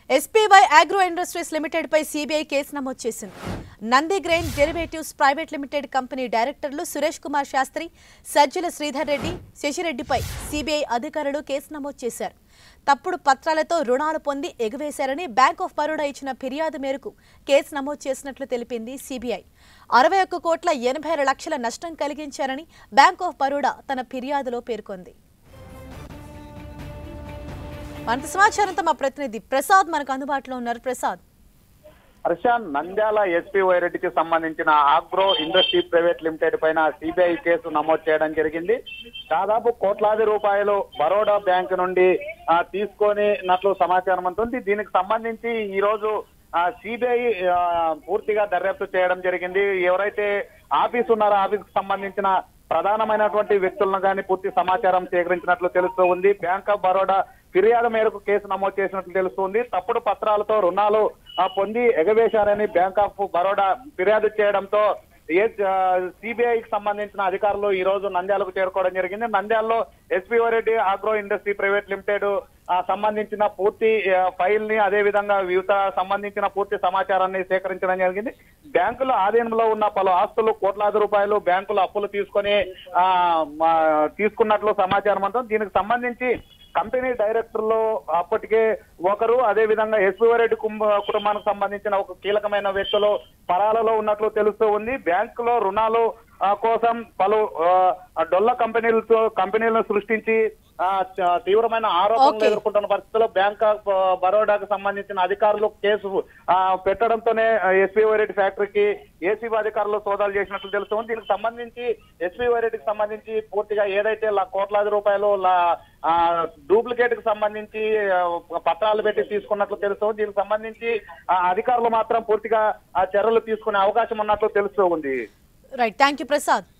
SPY agro industries limited పై CBI కేసు నమోదు చేసింది Nandi grain derivatives private limited company డైరెక్టర్లు సురేష్ కుమార్ శాస్త్రి సజ్జల శ్రీధర్ రెడ్డి శశిరెడ్డిపై సిబిఐ అధికారులు కేసు నమోదు చేశారు తప్పుడు పత్రాలతో రుణాలు పొంది ఎగవేశారని బ్యాంక్ ఆఫ్ బరోడా ఇచ్చిన ఫిర్యాదు మేరకు కేసు నమోదు చేసినట్లు తెలిపింది సిబిఐ అరవై ఒక్క కోట్ల ఎనభై ఆరు లక్షల నష్టం కలిగించారని బ్యాంక్ ఆఫ్ బరోడా తన ఫిర్యాదులో పేర్కొంది అంత సమాచారంతో మా ప్రతినిధి ప్రసాద్ మనకు అందుబాటులో ఉన్నారు ప్రసాద్ హర్ష నంద్యాల ఎస్పీ వైరెడ్డికి సంబంధించిన ఆగ్రో ఇండస్ట్రీ ప్రైవేట్ లిమిటెడ్ పైన సిబిఐ కేసు నమోదు చేయడం జరిగింది దాదాపు కోట్లాది రూపాయలు బరోడా బ్యాంక్ నుండి ఆ, తీసుకొనినట్లు సమాచారం ఉంటుంది దీనికి సంబంధించి ఈ రోజు సిబిఐ పూర్తిగా దర్యాప్తు చేయడం జరిగింది ఎవరైతే ఆఫీస్ ఉన్నారో ఆఫీస్ కు సంబంధించిన ప్రధానమైనటువంటి వ్యక్తులను కానీ పూర్తి సమాచారం సేకరించినట్లు తెలుస్తూ ఉంది బ్యాంక్ ఆఫ్ బరోడా ఫిర్యాదు మేరకు కేసు నమోదు చేసినట్లు తెలుస్తుంది తప్పుడు పత్రాలతో రుణాలు ఆ, పొంది ఎగవేశారని బ్యాంక్ ఆఫ్ బరోడా ఫిర్యాదు చేయడంతో ఏ సిబిఐకి సంబంధించిన అధికారులు ఈ రోజు నంద్యాలకు చేరుకోవడం జరిగింది నంద్యాలలో SP Reddy agro industry private limited ఆ, సంబంధించిన పూర్తి ఆ, ఫైల్ ని అదే విధంగా వివిధ సంబంధించిన పూర్తి సమాచారాన్ని సేకరించడం జరిగింది బ్యాంకుల ఆధీనంలో ఉన్న పలు ఆస్తులు కోట్లాది రూపాయలు బ్యాంకులు అప్పులు తీసుకొని ఆ, మా- తీసుకున్నట్లు సమాచారం అంతా దీనికి సంబంధించి కంపెనీ డైరెక్టర్లు అప్పటికే ఒకరు అదే విధంగా రెడ్డి కుంభ- కుటుంబానికి సంబంధించిన ఒక కీలకమైన వ్యక్తులు పరాలలో ఉన్నట్లు తెలుస్తూ ఉంది బ్యాంకులో రుణాలు ఆ, కోసం పలు ఆ, డొల్ల కంపెనీలతో కంపెనీలను సృష్టించి ఆ, చ- తీవ్రమైన ఆరోపణలు Okay. ఎదుర్కొంటున్న పరిస్థితుల్లో బ్యాంక్ ఆఫ్ బరోడాకు సంబంధించిన అధికారులు కేసు ఆ, పెట్టడంతోనే ఎస్పీ రెడ్డి ఫ్యాక్టరీకి ఏసీబీ అధికారులు సోదాలు చేసినట్లు తెలుస్తుంది దీనికి సంబంధించి ఎస్పీ రెడ్డికి సంబంధించి పూర్తిగా ఏదైతే ల- కోట్లాది రూపాయలు డూప్లికేట్ కి సంబంధించి ఆ, పత్రాలు పెట్టి తీసుకున్నట్లు తెలుస్తుంది దీనికి సంబంధించి ఆ, అధికారులు మాత్రం పూర్తిగా ఆ చర్యలు తీసుకునే అవకాశం ఉన్నట్లు తెలుస్తూ ఉంది రైట్ థ్యాంక్ యూ ప్రసాద్